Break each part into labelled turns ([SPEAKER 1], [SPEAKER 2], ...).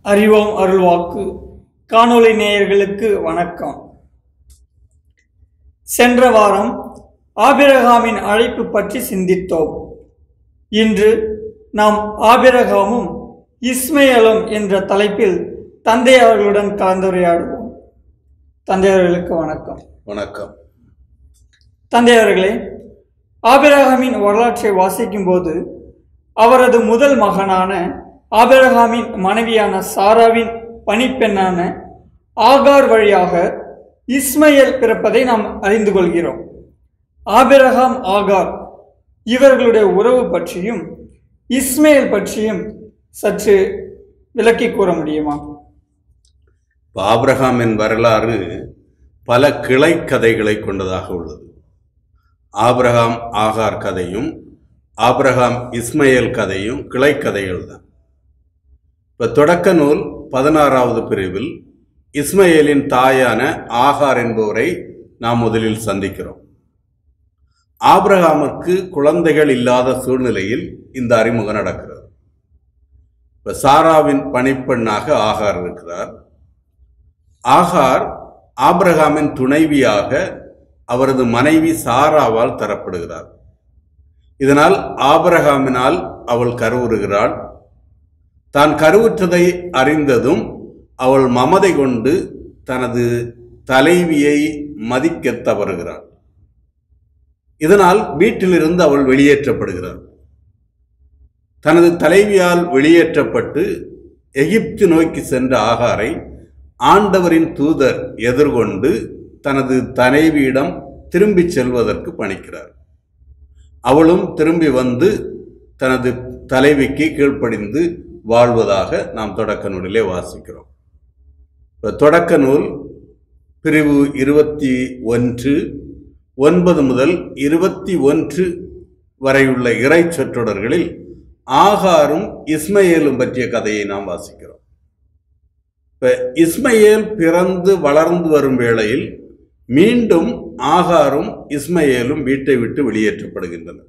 [SPEAKER 1] அறிவோம் அருள்வாக்கு காணொளி நேயர்களுக்கு வணக்கம் சென்ற வாரம் ஆபிரகாமின் அழைப்பு பற்றி சிந்தித்தோம் இன்று நாம் ஆபிரகாமும் இஸ்மேலும் என்ற தலைப்பில் தந்தை அவர்களுடன் கலந்துரையாடுவோம் தந்தை அவர்களுக்கு வணக்கம்
[SPEAKER 2] வணக்கம்
[SPEAKER 1] தந்தை அவர்களே ஆபிரகாமின் வரலாற்றை வாசிக்கும்போது அவரது முதல் மகனான ஆபிரகாமின் மனைவியான சாராவின் பணிப்பெண்ணான ஆகார் வழியாக இஸ்மயேல் பிறப்பதை நாம் அறிந்து கொள்கிறோம் ஆபிரகாம் ஆகார் இவர்களுடைய உறவு பற்றியும் இஸ்மேல் பற்றியும் சற்று விளக்கி கூற முடியுமா
[SPEAKER 2] இப்ப ஆபிரகாமின் வரலாறு பல கிளை கதைகளை கொண்டதாக உள்ளது ஆபிரகாம் ஆகார் கதையும் ஆபிரகாம் இஸ்மயேல் கதையும் கிளை கதைகள் தான் இப்போ தொடக்க நூல் பதினாறாவது பிரிவில் இஸ்மயேலின் தாயான ஆகார் என்பவரை நாம் முதலில் சந்திக்கிறோம் ஆபிரகாமுக்கு குழந்தைகள் இல்லாத சூழ்நிலையில் இந்த அறிமுகம் நடக்கிறது இப்ப சாராவின் பணிப்பெண்ணாக ஆகார் இருக்கிறார் ஆகார் ஆபிரகாமின் துணைவியாக அவரது மனைவி சாராவால் தரப்படுகிறார் இதனால் ஆபிரகாமினால் அவள் கருவுறுகிறாள் தான் கருவுற்றதை அறிந்ததும் அவள் மமதை கொண்டு தனது தலைவியை மதிக்கத் தவறுகிறாள் இதனால் வீட்டிலிருந்து அவள் வெளியேற்றப்படுகிறாள் தனது தலைவியால் வெளியேற்றப்பட்டு எகிப்து நோக்கி சென்ற ஆகாரை ஆண்டவரின் தூதர் எதிர்கொண்டு தனது தலைவியிடம் திரும்பிச் செல்வதற்கு பணிக்கிறார் அவளும் திரும்பி வந்து தனது தலைவிக்கு கீழ்ப்படிந்து வாழ்வதாக நாம் தொடக்க நூலிலே வாசிக்கிறோம் இப்ப தொடக்க நூல் பிரிவு இருபத்தி ஒன்று ஒன்பது முதல் இருபத்தி ஒன்று வரையுள்ள இறை சொற்றொடர்களில் ஆகாரும் இஸ்மயேலும் பற்றிய கதையை நாம் வாசிக்கிறோம் இப்ப இஸ்மயேல் பிறந்து வளர்ந்து வரும் வேளையில் மீண்டும் ஆகாரும் இஸ்மயேலும் வீட்டை விட்டு வெளியேற்றப்படுகின்றனர்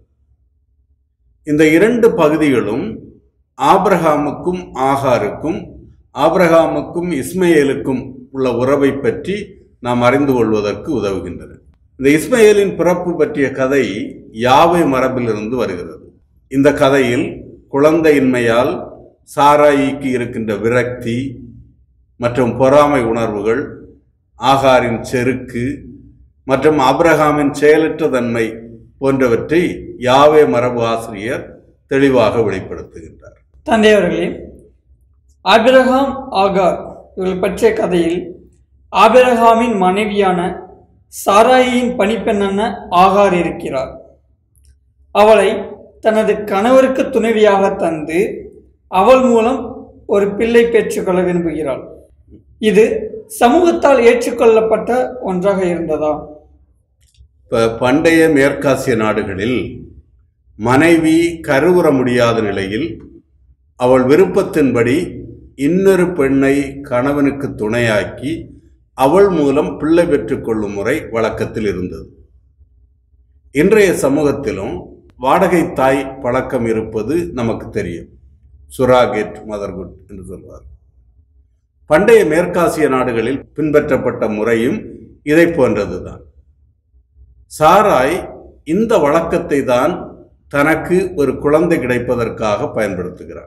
[SPEAKER 2] இந்த இரண்டு பகுதிகளும் ஆபிரகாமுக்கும் ஆகாருக்கும் ஆபிரகாமுக்கும் இஸ்மயேலுக்கும் உள்ள உறவை பற்றி நாம் அறிந்து கொள்வதற்கு உதவுகின்றன இந்த இஸ்மயேலின் பிறப்பு பற்றிய கதை யாவை மரபிலிருந்து வருகிறது இந்த கதையில் குழந்தையின்மையால் சாராயிக்கு இருக்கின்ற விரக்தி மற்றும் பொறாமை உணர்வுகள் ஆகாரின் செருக்கு மற்றும் அப்ரஹாமின் செயலற்ற தன்மை போன்றவற்றை யாவே மரபு ஆசிரியர் தெளிவாக வெளிப்படுத்துகின்றார்
[SPEAKER 1] தந்தை அவர்களே ஆபிரகாம் ஆகார் இவர்கள் பற்றிய கதையில் ஆபிரகாமின் மனைவியான சாராயின் பணிப்பெண்ணான ஆகார் இருக்கிறார் அவளை தனது கணவருக்கு துணைவியாக தந்து அவள் மூலம் ஒரு பிள்ளை பெற்றுக்கொள்ள விரும்புகிறாள் இது சமூகத்தால் ஏற்றுக்கொள்ளப்பட்ட ஒன்றாக இருந்ததா
[SPEAKER 2] இப்போ பண்டைய மேற்காசிய நாடுகளில் மனைவி கருவுற முடியாத நிலையில் அவள் விருப்பத்தின்படி இன்னொரு பெண்ணை கணவனுக்கு துணையாக்கி அவள் மூலம் பிள்ளை பெற்றுக்கொள்ளும் முறை வழக்கத்தில் இருந்தது இன்றைய சமூகத்திலும் வாடகை தாய் பழக்கம் இருப்பது நமக்கு தெரியும் சுராகேட் மதர்குட் என்று சொல்வார் பண்டைய மேற்காசிய நாடுகளில் பின்பற்றப்பட்ட முறையும் இதை போன்றதுதான் சாராய் இந்த வழக்கத்தை தான் தனக்கு ஒரு குழந்தை கிடைப்பதற்காக பயன்படுத்துகிறார்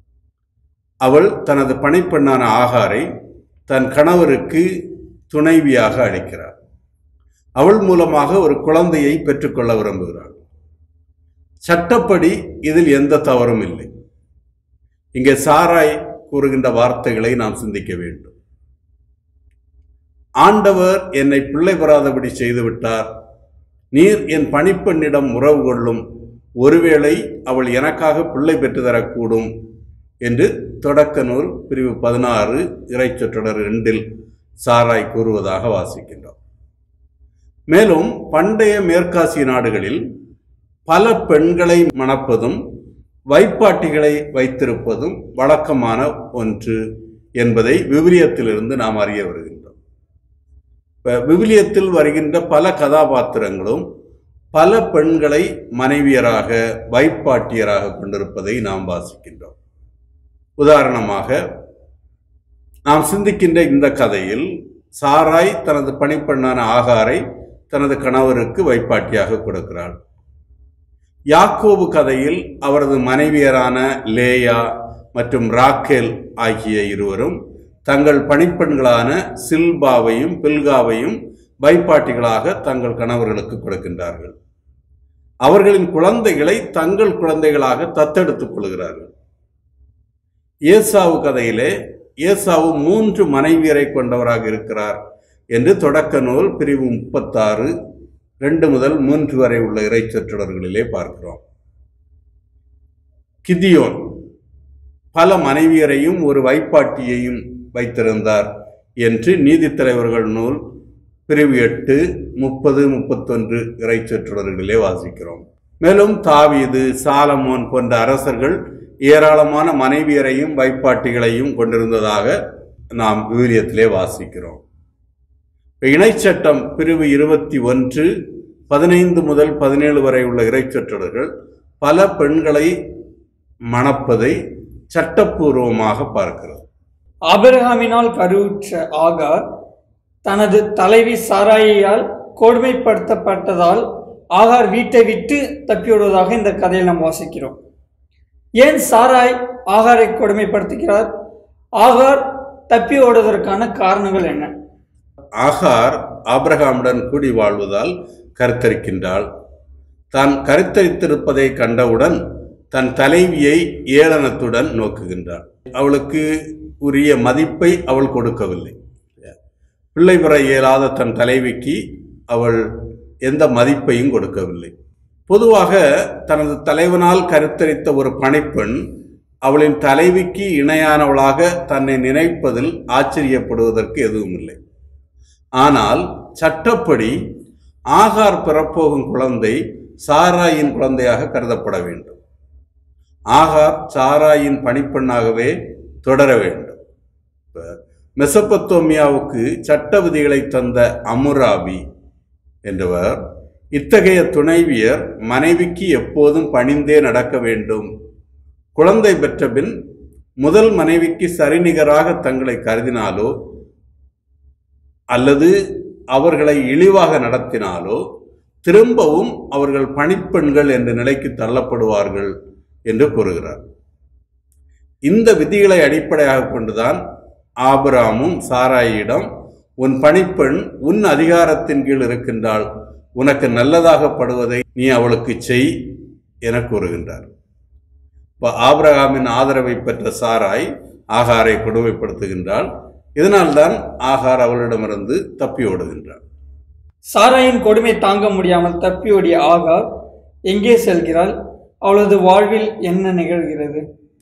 [SPEAKER 2] அவள் தனது பணிப்பெண்ணான ஆகாரை தன் கணவருக்கு துணைவியாக அளிக்கிறார் அவள் மூலமாக ஒரு குழந்தையை பெற்றுக்கொள்ள விரும்புகிறாள் சட்டப்படி இதில் எந்த தவறும் இல்லை இங்கே சாராய் கூறுகின்ற வார்த்தைகளை நாம் சிந்திக்க வேண்டும் ஆண்டவர் என்னை பிள்ளை பெறாதபடி செய்துவிட்டார் நீர் என் பணிப்பெண்ணிடம் உறவு கொள்ளும் ஒருவேளை அவள் எனக்காக பிள்ளை பெற்று தரக்கூடும் என்று தொடக்க நூல் பிரிவு பதினாறு இறைச்சொற்றொடர் ரெண்டில் சாராய் கூறுவதாக வாசிக்கின்றோம் மேலும் பண்டைய மேற்காசிய நாடுகளில் பல பெண்களை மணப்பதும் வைப்பாட்டிகளை வைத்திருப்பதும் வழக்கமான ஒன்று என்பதை விவிலியத்திலிருந்து நாம் அறிய வருகின்றோம் இப்ப விவிலியத்தில் வருகின்ற பல கதாபாத்திரங்களும் பல பெண்களை மனைவியராக வைப்பாட்டியராக கொண்டிருப்பதை நாம் வாசிக்கின்றோம் உதாரணமாக நாம் சிந்திக்கின்ற இந்த கதையில் சாராய் தனது பணிப்பெண்ணான ஆகாரை தனது கணவருக்கு வைப்பாட்டியாக கொடுக்கிறாள் யாக்கோபு கதையில் அவரது மனைவியரான லேயா மற்றும் ராக்கேல் ஆகிய இருவரும் தங்கள் பணிப்பெண்களான சில்பாவையும் பில்காவையும் வைப்பாட்டிகளாக தங்கள் கணவர்களுக்கு கொடுக்கின்றார்கள் அவர்களின் குழந்தைகளை தங்கள் குழந்தைகளாக தத்தெடுத்துக் கொள்கிறார்கள் ஏசாவு கதையிலே ஏசாவு மூன்று மனைவியரை கொண்டவராக இருக்கிறார் என்று தொடக்க நூல் பிரிவு முப்பத்தாறு ரெண்டு முதல் மூன்று வரை உள்ள இறைச்சொற்றொடர்களிலே பார்க்கிறோம் கிதியோன் பல மனைவியரையும் ஒரு வைப்பாட்டியையும் வைத்திருந்தார் என்று நீதித்தலைவர்கள் நூல் பிரிவு எட்டு முப்பது முப்பத்தொன்று இறைச்சொற்றொடர்களிலே வாசிக்கிறோம் மேலும் தாவீது சாலமோன் போன்ற அரசர்கள் ஏராளமான மனைவியரையும் வைப்பாட்டிகளையும் கொண்டிருந்ததாக நாம் விவிலியத்திலே வாசிக்கிறோம் இப்ப இணைச்சட்டம் பிரிவு இருபத்தி ஒன்று பதினைந்து முதல் பதினேழு வரை உள்ள இறைச்சொற்றொடர்கள் பல பெண்களை மணப்பதை சட்டப்பூர்வமாக பார்க்கிறது
[SPEAKER 1] ஆபிரகாமினால் கருவுற்ற ஆகார் தனது தலைவி சாராயியால் கொடுமைப்படுத்தப்பட்டதால் ஆகார் வீட்டை விட்டு தப்பியோடுவதாக இந்த கதையில் நாம் வாசிக்கிறோம் ஏன் சாராய் ஆகாரை கொடுமைப்படுத்துகிறார் ஆகார் தப்பி ஓடுவதற்கான காரணங்கள் என்ன
[SPEAKER 2] ஆகார் ஆபிரகாமுடன் கூடி வாழ்வதால் கருத்தரிக்கின்றாள் தான் கருத்தரித்திருப்பதை கண்டவுடன் தன் தலைவியை ஏளனத்துடன் நோக்குகின்றாள் அவளுக்கு உரிய மதிப்பை அவள் கொடுக்கவில்லை பிள்ளை பெற இயலாத தன் தலைவிக்கு அவள் எந்த மதிப்பையும் கொடுக்கவில்லை பொதுவாக தனது தலைவனால் கருத்தரித்த ஒரு பணிப்பெண் அவளின் தலைவிக்கு இணையானவளாக தன்னை நினைப்பதில் ஆச்சரியப்படுவதற்கு எதுவும் இல்லை ஆனால் சட்டப்படி ஆகார் பெறப்போகும் குழந்தை சாராயின் குழந்தையாக கருதப்பட வேண்டும் ஆகார் சாராயின் பணிப்பெண்ணாகவே தொடர வேண்டும் இப்ப மெசபத்தோமியாவுக்கு சட்ட விதிகளை தந்த அமுராபி என்றவர் இத்தகைய துணைவியர் மனைவிக்கு எப்போதும் பணிந்தே நடக்க வேண்டும் குழந்தை பெற்ற பின் முதல் மனைவிக்கு சரிநிகராக தங்களை கருதினாலோ அல்லது அவர்களை இழிவாக நடத்தினாலோ திரும்பவும் அவர்கள் பணிப்பெண்கள் என்ற நிலைக்கு தள்ளப்படுவார்கள் என்று கூறுகிறார் இந்த விதிகளை அடிப்படையாக கொண்டுதான் ஆபிராமும் சாராயிடம் உன் பணிப்பெண் உன் அதிகாரத்தின் கீழ் இருக்கின்றாள் உனக்கு நல்லதாகப்படுவதை நீ அவளுக்கு செய் என கூறுகின்றார் இப்போ ஆபிரகாமின் ஆதரவை பெற்ற சாராய் ஆகாரை கொடுமைப்படுத்துகின்றாள் இதனால்தான் ஆகார் அவளிடமிருந்து தப்பி ஓடுகின்றார்
[SPEAKER 1] சாராயின் கொடுமை தாங்க முடியாமல் தப்பியோடிய ஆகார் எங்கே செல்கிறாள் அவளது வாழ்வில் என்ன நிகழ்கிறது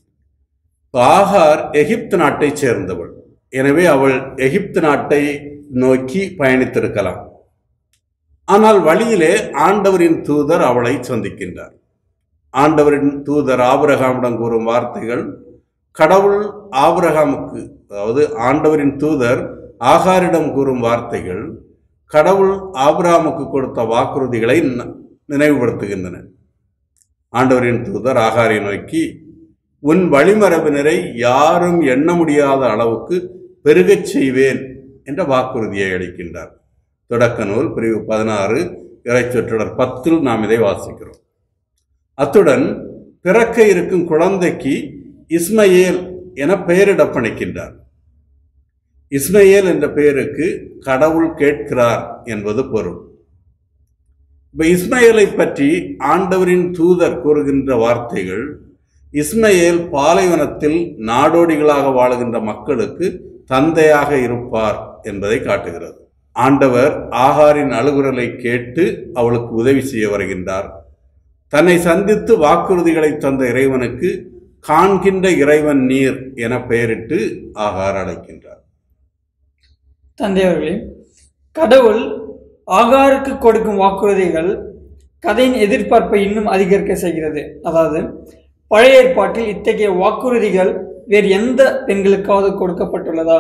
[SPEAKER 2] ஆகார் எகிப்து நாட்டைச் சேர்ந்தவள் எனவே அவள் எகிப்து நாட்டை நோக்கி பயணித்திருக்கலாம் ஆனால் வழியிலே ஆண்டவரின் தூதர் அவளை சந்திக்கின்றார் ஆண்டவரின் தூதர் ஆபிரகாமிடம் கூறும் வார்த்தைகள் கடவுள் ஆபிரகாமுக்கு அதாவது ஆண்டவரின் தூதர் ஆகாரிடம் கூறும் வார்த்தைகள் கடவுள் ஆபிரகாமுக்கு கொடுத்த வாக்குறுதிகளை ந- நினைவுபடுத்துகின்றன ஆண்டவரின் தூதர் ஆகாரை நோக்கி உன் வழிமரபினரை யாரும் எண்ண முடியாத அளவுக்கு பெருகச் செய்வேன் என்ற வாக்குறுதியை அளிக்கின்றார் தொடக்க நூல் பிரிவு பதினாறு இறைச்சொற்றொடர் பத்தில் நாம் இதை வாசிக்கிறோம் அத்துடன் பிறக்க இருக்கும் குழந்தைக்கு இஸ்மயேல் என பெயரிடப் பணிக்கின்றார் இஸ்மயேல் என்ற பெயருக்கு கடவுள் கேட்கிறார் என்பது பொருள் இப்ப இஸ்மயேலை பற்றி ஆண்டவரின் தூதர் கூறுகின்ற வார்த்தைகள் இஸ்மயேல் பாலைவனத்தில் நாடோடிகளாக வாழுகின்ற மக்களுக்கு தந்தையாக இருப்பார் என்பதை காட்டுகிறது ஆண்டவர் ஆகாரின் அழுகுரலை கேட்டு அவளுக்கு உதவி செய்ய வருகின்றார் தன்னை சந்தித்து வாக்குறுதிகளை தந்த இறைவனுக்கு காண்கின்ற இறைவன் நீர் என பெயரிட்டு ஆகார் அழைக்கின்றார்
[SPEAKER 1] தந்தையவர்களே கடவுள் ஆகாருக்கு கொடுக்கும் வாக்குறுதிகள் கதையின் எதிர்பார்ப்பை இன்னும் அதிகரிக்க செய்கிறது அதாவது பழைய ஏற்பாட்டில் இத்தகைய வாக்குறுதிகள் வேறு எந்த பெண்களுக்காவது கொடுக்கப்பட்டுள்ளதா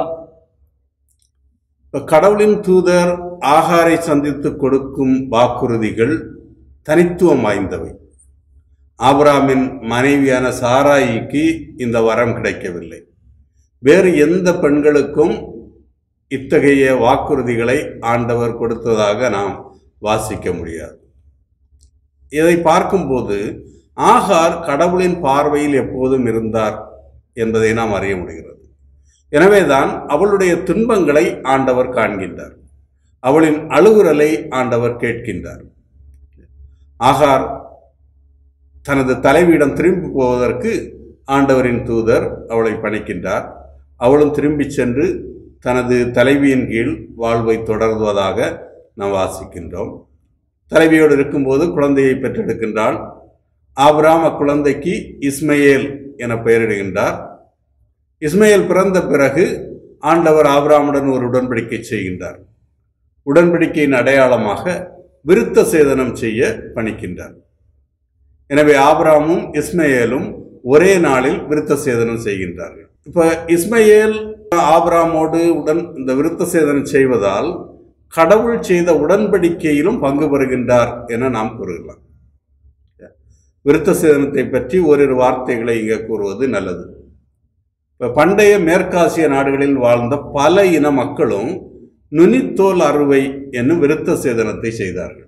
[SPEAKER 2] இப்ப கடவுளின் தூதர் ஆகாரை சந்தித்து கொடுக்கும் வாக்குறுதிகள் தனித்துவம் வாய்ந்தவை ஆபிராமின் மனைவியான சாராயிக்கு இந்த வரம் கிடைக்கவில்லை வேறு எந்த பெண்களுக்கும் இத்தகைய வாக்குறுதிகளை ஆண்டவர் கொடுத்ததாக நாம் வாசிக்க முடியாது இதை பார்க்கும்போது ஆகார் கடவுளின் பார்வையில் எப்போதும் இருந்தார் என்பதை நாம் அறிய முடிகிறது எனவேதான் அவளுடைய துன்பங்களை ஆண்டவர் காண்கின்றார் அவளின் அழுகுரலை ஆண்டவர் கேட்கின்றார் ஆகார் தனது தலைவியிடம் திரும்பி போவதற்கு ஆண்டவரின் தூதர் அவளை பணிக்கின்றார் அவளும் திரும்பிச் சென்று தனது தலைவியின் கீழ் வாழ்வை தொடர்வதாக நாம் வாசிக்கின்றோம் தலைவியோடு இருக்கும்போது குழந்தையை பெற்றெடுக்கின்றாள் ஆபிராம் அக்குழந்தைக்கு இஸ்மையேல் என பெயரிடுகின்றார் இஸ்மையேல் பிறந்த பிறகு ஆண்டவர் ஆபிராமுடன் ஒரு உடன்படிக்கை செய்கின்றார் உடன்படிக்கையின் அடையாளமாக விருத்த சேதனம் செய்ய பணிக்கின்றார் எனவே ஆபிராமும் இஸ்மையேலும் ஒரே நாளில் விருத்த சேதனம் செய்கின்றார்கள் இப்ப இஸ்மையேல் ஆபிராமோடு உடன் இந்த விருத்த சேதனம் செய்வதால் கடவுள் செய்த உடன்படிக்கையிலும் பங்கு பெறுகின்றார் என நாம் கூறுகிறோம் விருத்த சேதனத்தை பற்றி ஓரிரு வார்த்தைகளை இங்கே கூறுவது நல்லது இப்ப பண்டைய மேற்காசிய நாடுகளில் வாழ்ந்த பல இன மக்களும் நுனித்தோல் அறுவை என்னும் விருத்த சேதனத்தை செய்தார்கள்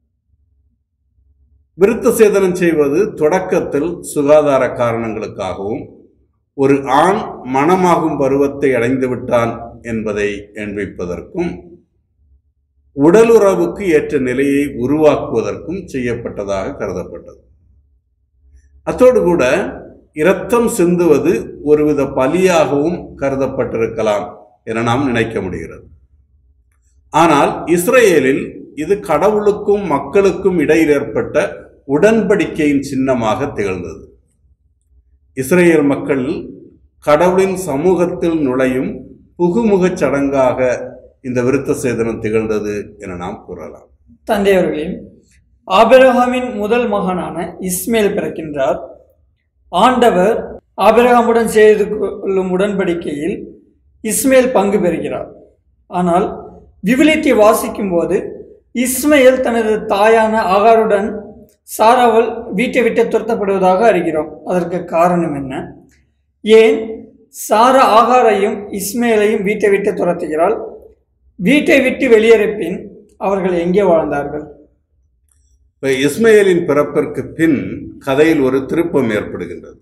[SPEAKER 2] விருத்த சேதனம் செய்வது தொடக்கத்தில் சுகாதார காரணங்களுக்காகவும் ஒரு ஆண் மணமாகும் பருவத்தை அடைந்து விட்டான் என்பதை எண்பிப்பதற்கும் உடலுறவுக்கு ஏற்ற நிலையை உருவாக்குவதற்கும் செய்யப்பட்டதாக கருதப்பட்டது அத்தோடு கூட இரத்தம் சிந்துவது ஒருவித பலியாகவும் கருதப்பட்டிருக்கலாம் என நாம் நினைக்க முடிகிறது ஆனால் இஸ்ரேலில் இது கடவுளுக்கும் மக்களுக்கும் இடையில் ஏற்பட்ட உடன்படிக்கையின் சின்னமாக திகழ்ந்தது இஸ்ரேல் மக்கள் கடவுளின் சமூகத்தில் நுழையும் புகுமுகச் சடங்காக இந்த விருத்த சேதனம் திகழ்ந்தது என நாம் கூறலாம்
[SPEAKER 1] தந்தையவர்களே ஆபிரகாமின் முதல் மகனான இஸ்மேல் பிறக்கின்றார் ஆண்டவர் ஆபிரகாமுடன் செய்து கொள்ளும் உடன்படிக்கையில் இஸ்மேல் பங்கு பெறுகிறார் ஆனால் விவிலியத்தை வாசிக்கும் போது இஸ்மேல் தனது தாயான ஆகாருடன் சாராவல் வீட்டை விட்டு துரத்தப்படுவதாக அறிகிறோம் அதற்கு காரணம் என்ன ஏன் சாரா ஆகாரையும் இஸ்மேலையும் வீட்டை விட்டு துரத்துகிறாள் வீட்டை விட்டு வெளியேற பின் அவர்கள் எங்கே வாழ்ந்தார்கள்
[SPEAKER 2] இப்ப இஸ்மையலின் பிறப்பிற்கு பின் கதையில் ஒரு திருப்பம் ஏற்படுகின்றது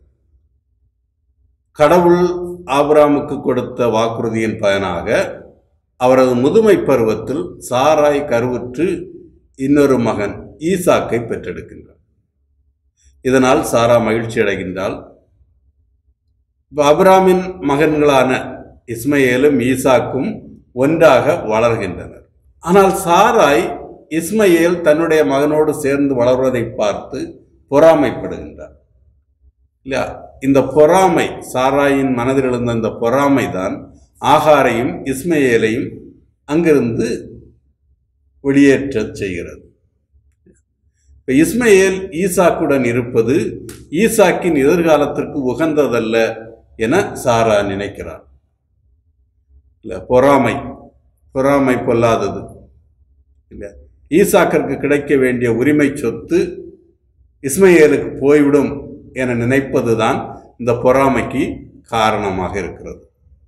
[SPEAKER 2] கடவுள் ஆபிராமுக்கு கொடுத்த வாக்குறுதியின் பயனாக அவரது முதுமை பருவத்தில் சாராய் கருவுற்று இன்னொரு மகன் ஈசாக்கை பெற்றெடுக்கின்றார் இதனால் சாரா மகிழ்ச்சி அடைகின்றாள் இப்ப அபிராமின் மகன்களான இஸ்மையேலும் ஈசாக்கும் ஒன்றாக வளர்கின்றனர் ஆனால் சாராய் இஸ்மையேல் தன்னுடைய மகனோடு சேர்ந்து வளர்வதை பார்த்து பொறாமைப்படுகின்றார் இல்லையா இந்த பொறாமை சாராயின் மனதில் எழுந்த இந்த பொறாமை தான் ஆகாரையும் இஸ்மையேலையும் அங்கிருந்து வெளியேற்றச் செய்கிறது இப்ப இஸ்மையேல் ஈசாக்குடன் இருப்பது ஈசாக்கின் எதிர்காலத்திற்கு உகந்ததல்ல என சாரா நினைக்கிறார் இல்ல பொறாமை பொறாமை பொல்லாதது இல்ல ஈசாக்கிற்கு கிடைக்க வேண்டிய உரிமை சொத்து இஸ்மையேலுக்கு போய்விடும் என நினைப்பதுதான் இந்த பொறாமைக்கு காரணமாக இருக்கிறது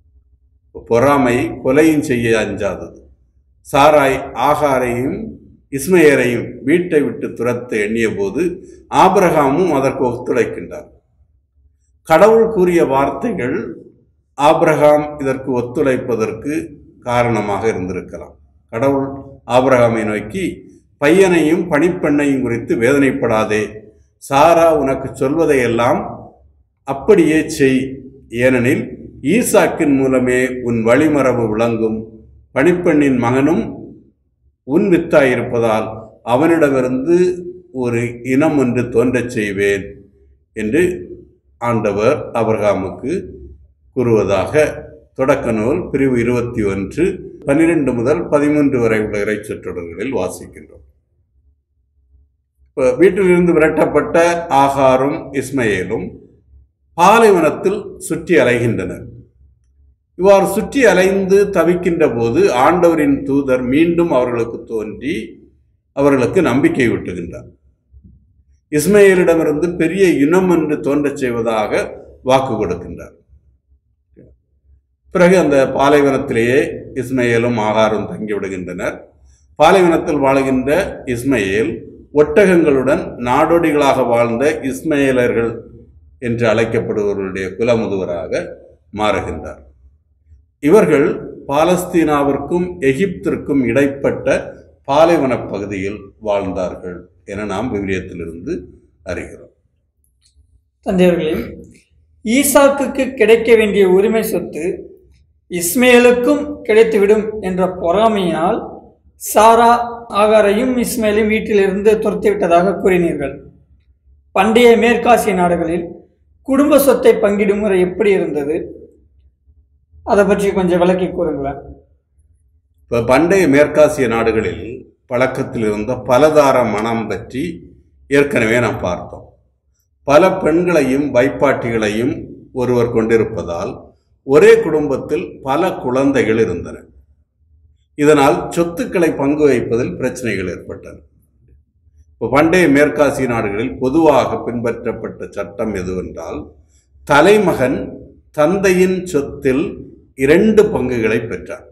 [SPEAKER 2] பொறாமை கொலையும் செய்ய அஞ்சாதது சாராய் ஆகாரையும் இஸ்மையரையும் வீட்டை விட்டு துரத்த எண்ணிய போது ஆபிரகாமும் அதற்கு ஒத்துழைக்கின்றார் கடவுள் கூறிய வார்த்தைகள் ஆபிரகாம் இதற்கு ஒத்துழைப்பதற்கு காரணமாக இருந்திருக்கலாம் கடவுள் ஆபிரகாமை நோக்கி பையனையும் பணிப்பெண்ணையும் குறித்து வேதனைப்படாதே சாரா உனக்கு சொல்வதையெல்லாம் அப்படியே செய் ஏனெனில் ஈசாக்கின் மூலமே உன் வழிமரபு விளங்கும் பணிப்பெண்ணின் மகனும் உன் வித்தாயிருப்பதால் அவனிடமிருந்து ஒரு இனம் ஒன்று தோன்றச் செய்வேன் என்று ஆண்டவர் அபிரகாமுக்கு கூறுவதாக தொடக்க நூல் பிரிவு இருபத்தி ஒன்று பன்னிரெண்டு முதல் பதிமூன்று வரை உள்ள இறை சொற்றொடர்களில் வாசிக்கின்றோம் இப்ப வீட்டிலிருந்து விரட்டப்பட்ட ஆகாரும் இஸ்மையேலும் பாலைவனத்தில் சுற்றி அலைகின்றனர் இவ்வாறு சுற்றி அலைந்து தவிக்கின்ற போது ஆண்டவரின் தூதர் மீண்டும் அவர்களுக்கு தோன்றி அவர்களுக்கு நம்பிக்கை ஊட்டுகின்றார் இஸ்மையேலிடமிருந்து பெரிய இனம் என்று தோன்றச் செய்வதாக வாக்கு கொடுக்கின்றார் பிறகு அந்த பாலைவனத்திலேயே இஸ்மையேலும் ஆகாரும் தங்கி விடுகின்றனர் பாலைவனத்தில் வாழுகின்ற இஸ்மையேல் ஒட்டகங்களுடன் நாடோடிகளாக வாழ்ந்த இஸ்மையேலர்கள் என்று அழைக்கப்படுபவர்களுடைய குலமுதுவராக மாறுகின்றார் இவர்கள் பாலஸ்தீனாவிற்கும் எகிப்திற்கும் இடைப்பட்ட பாலைவன பகுதியில் வாழ்ந்தார்கள் என நாம் விவிலியத்திலிருந்து அறிகிறோம்
[SPEAKER 1] தந்தையர்களே ஈசாக்குக்கு கிடைக்க வேண்டிய உரிமை சொத்து இஸ்மேலுக்கும் கிடைத்துவிடும் என்ற பொறாமையினால் சாரா ஆகாரையும் இஸ்மேலையும் வீட்டிலிருந்து துரத்திவிட்டதாக கூறினீர்கள் பண்டைய மேற்காசிய நாடுகளில் குடும்ப சொத்தை பங்கிடும் முறை எப்படி இருந்தது அதை பற்றி கொஞ்சம் விளக்கி கூறுங்களேன்
[SPEAKER 2] இப்போ பண்டைய மேற்காசிய நாடுகளில் பழக்கத்தில் இருந்த பலதார மனம் பற்றி ஏற்கனவே நாம் பார்த்தோம் பல பெண்களையும் வைப்பாட்டிகளையும் ஒருவர் கொண்டிருப்பதால் ஒரே குடும்பத்தில் பல குழந்தைகள் இருந்தன இதனால் சொத்துக்களை பங்கு வைப்பதில் பிரச்சனைகள் ஏற்பட்டன இப்போ பண்டைய மேற்காசிய நாடுகளில் பொதுவாக பின்பற்றப்பட்ட சட்டம் எதுவென்றால் தலைமகன் தந்தையின் சொத்தில் இரண்டு பங்குகளை பெற்றார்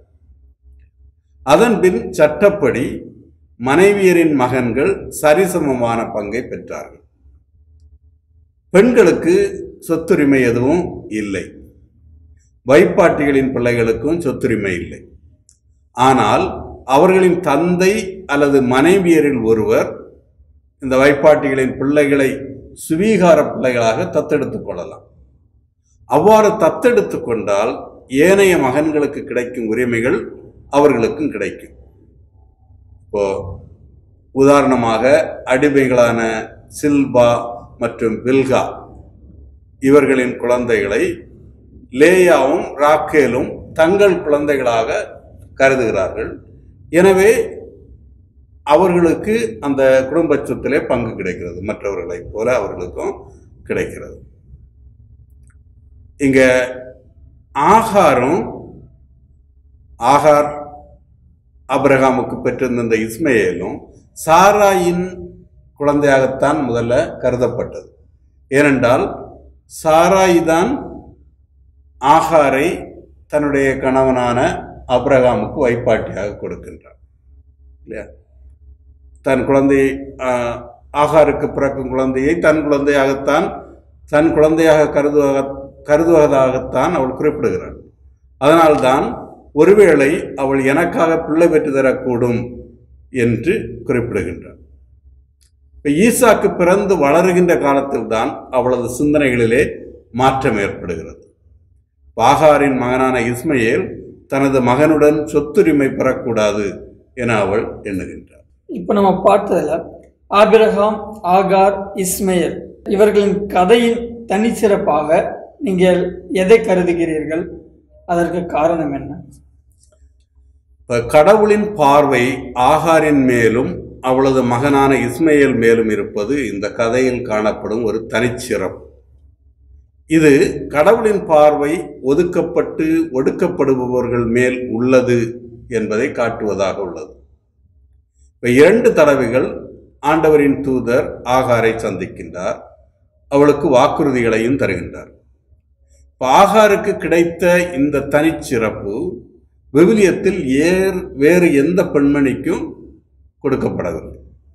[SPEAKER 2] அதன்பின் சட்டப்படி மனைவியரின் மகன்கள் சரிசமமான பங்கை பெற்றார்கள் பெண்களுக்கு சொத்துரிமை எதுவும் இல்லை வைப்பாட்டிகளின் பிள்ளைகளுக்கும் சொத்துரிமை இல்லை ஆனால் அவர்களின் தந்தை அல்லது மனைவியரில் ஒருவர் இந்த வைப்பாட்டிகளின் பிள்ளைகளை சுவீகார பிள்ளைகளாக தத்தெடுத்துக் கொள்ளலாம் அவ்வாறு தத்தெடுத்துக் கொண்டால் ஏனைய மகன்களுக்கு கிடைக்கும் உரிமைகள் அவர்களுக்கும் கிடைக்கும் இப்போ உதாரணமாக அடிமைகளான சில்பா மற்றும் பில்கா இவர்களின் குழந்தைகளை லேயாவும் ராக்கேலும் தங்கள் குழந்தைகளாக கருதுகிறார்கள் எனவே அவர்களுக்கு அந்த குடும்ப சொத்திலே பங்கு கிடைக்கிறது மற்றவர்களைப் போல அவர்களுக்கும் கிடைக்கிறது இங்க ஆகாரும் ஆகார் அப்ரஹாமுக்கு பெற்றிருந்த இந்த இஸ்மையேலும் சாராயின் குழந்தையாகத்தான் முதல்ல கருதப்பட்டது ஏனென்றால் சாராய் தான் ஆகாரை தன்னுடைய கணவனான அப்ரஹாமுக்கு வைப்பாட்டியாக கொடுக்கின்றார் இல்லையா தன் குழந்தை ஆஹ், ஆகாருக்கு பிறக்கும் குழந்தையை தன் குழந்தையாகத்தான் தன் குழந்தையாக கருதுவக கருதுவதாகத்தான் அவள் குறிப்பிடுகிறாள் அதனால்தான் ஒருவேளை அவள் எனக்காக பிள்ளை பெற்று தரக்கூடும் என்று குறிப்பிடுகின்றார் இப்ப ஈசாக்கு பிறந்து வளருகின்ற காலத்தில்தான் அவளது சிந்தனைகளிலே மாற்றம் ஏற்படுகிறது பாகாரின் மகனான இஸ்மையேல் தனது மகனுடன் சொத்துரிமை பெறக்கூடாது என அவள் எண்ணுகின்றார்
[SPEAKER 1] இப்போ நம்ம பார்த்ததுல ஆபிரகாம் ஆகார் இஸ்மையல் இவர்களின் கதையின் தனிச்சிறப்பாக நீங்கள் எதை கருதுகிறீர்கள் அதற்கு காரணம் என்ன
[SPEAKER 2] இப்ப கடவுளின் பார்வை ஆகாரின் மேலும் அவளது மகனான இஸ்மையேல் மேலும் இருப்பது இந்த கதையில் காணப்படும் ஒரு தனிச்சிறப்பு இது கடவுளின் பார்வை ஒதுக்கப்பட்டு ஒடுக்கப்படுபவர்கள் மேல் உள்ளது என்பதை காட்டுவதாக உள்ளது இப்ப இரண்டு தடவைகள் ஆண்டவரின் தூதர் ஆகாரை சந்திக்கின்றார் அவளுக்கு வாக்குறுதிகளையும் தருகின்றார் இப்ப ஆகாருக்கு கிடைத்த இந்த தனிச்சிறப்பு விவிலியத்தில் ஏர் வேறு எந்த பெண்மணிக்கும் கொடுக்கப்படவில்லை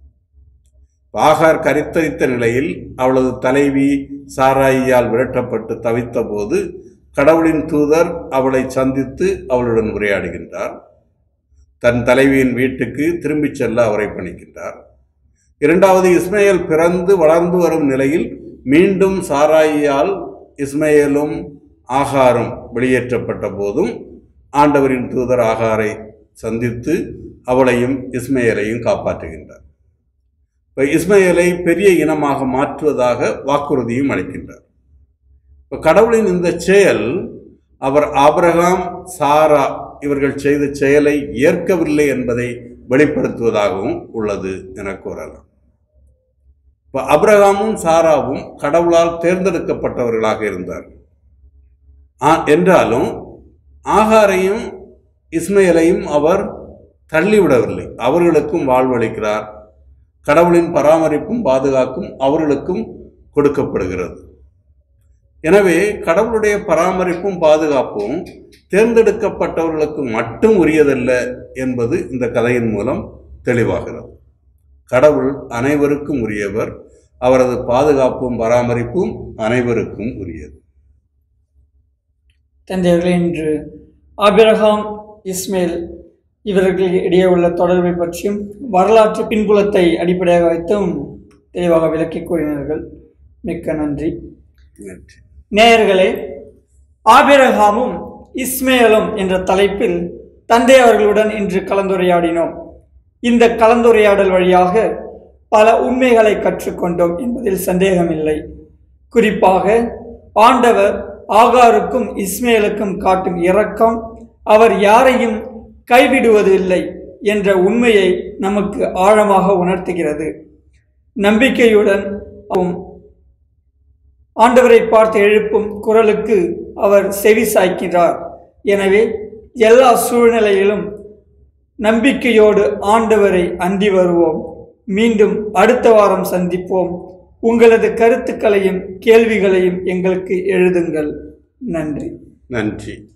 [SPEAKER 2] ஆகார் கரித்தரித்த நிலையில் அவளது தலைவி சாராயியால் விரட்டப்பட்டு தவித்த போது கடவுளின் தூதர் அவளை சந்தித்து அவளுடன் உரையாடுகின்றார் தன் தலைவியின் வீட்டுக்கு திரும்பிச் செல்ல அவரை பணிக்கின்றார் இரண்டாவது இஸ்மையேல் பிறந்து வளர்ந்து வரும் நிலையில் மீண்டும் சாராயியால் இஸ்மையேலும் ஆகாரும் வெளியேற்றப்பட்ட போதும் ஆண்டவரின் தூதர் ஆகாரை சந்தித்து அவளையும் இஸ்மையேலையும் காப்பாற்றுகின்றார் இப்ப இஸ்மையேலை பெரிய இனமாக மாற்றுவதாக வாக்குறுதியும் அளிக்கின்றார் இப்ப கடவுளின் இந்த செயல் அவர் ஆபிரகாம் சாரா இவர்கள் செய்த செயலை ஏற்கவில்லை என்பதை வெளிப்படுத்துவதாகவும் உள்ளது என கூறலாம் இப்ப அபிரகாமும் சாராவும் கடவுளால் தேர்ந்தெடுக்கப்பட்டவர்களாக இருந்தார்கள் ஆ- என்றாலும் ஆகாரையும் இஸ்மையலையும் அவர் தள்ளிவிடவில்லை அவர்களுக்கும் வாழ்வளிக்கிறார் கடவுளின் பராமரிப்பும் பாதுகாக்கும் அவர்களுக்கும் கொடுக்கப்படுகிறது எனவே கடவுளுடைய பராமரிப்பும் பாதுகாப்பும் தேர்ந்தெடுக்கப்பட்டவர்களுக்கு மட்டும் உரியதல்ல என்பது இந்த கதையின் மூலம் தெளிவாகிறது கடவுள் அனைவருக்கும் உரியவர் அவரது பாதுகாப்பும் பராமரிப்பும் அனைவருக்கும் உரியது
[SPEAKER 1] தந்தையர்களே இன்று ஆபிரகாம் இஸ்மேல் இவர்கள் இடையே உள்ள தொடர்பை பற்றியும் வரலாற்று பின்புலத்தை அடிப்படையாக வைத்தும் தெளிவாக விளக்கி கூறினார்கள் மிக்க நன்றி
[SPEAKER 2] நன்றி
[SPEAKER 1] நேயர்களே ஆபிரகாமும் இஸ்மேலும் என்ற தலைப்பில் தந்தை அவர்களுடன் இன்று கலந்துரையாடினோம் இந்த கலந்துரையாடல் வழியாக பல உண்மைகளை கற்றுக்கொண்டோம் என்பதில் சந்தேகமில்லை குறிப்பாக ஆண்டவர் ஆகாருக்கும் இஸ்மேலுக்கும் காட்டும் இரக்கம் அவர் யாரையும் கைவிடுவதில்லை என்ற உண்மையை நமக்கு ஆழமாக உணர்த்துகிறது நம்பிக்கையுடன் அவரும் ஆண்டவரை பார்த்து எழுப்பும் குரலுக்கு அவர் செவி சாய்க்கிறார் எனவே எல்லா சூழ்நிலையிலும் நம்பிக்கையோடு ஆண்டவரை அண்டி வருவோம் மீண்டும் அடுத்த வாரம் சந்திப்போம் உங்களது கருத்துக்களையும் கேள்விகளையும் எங்களுக்கு எழுதுங்கள் நன்றி
[SPEAKER 2] நன்றி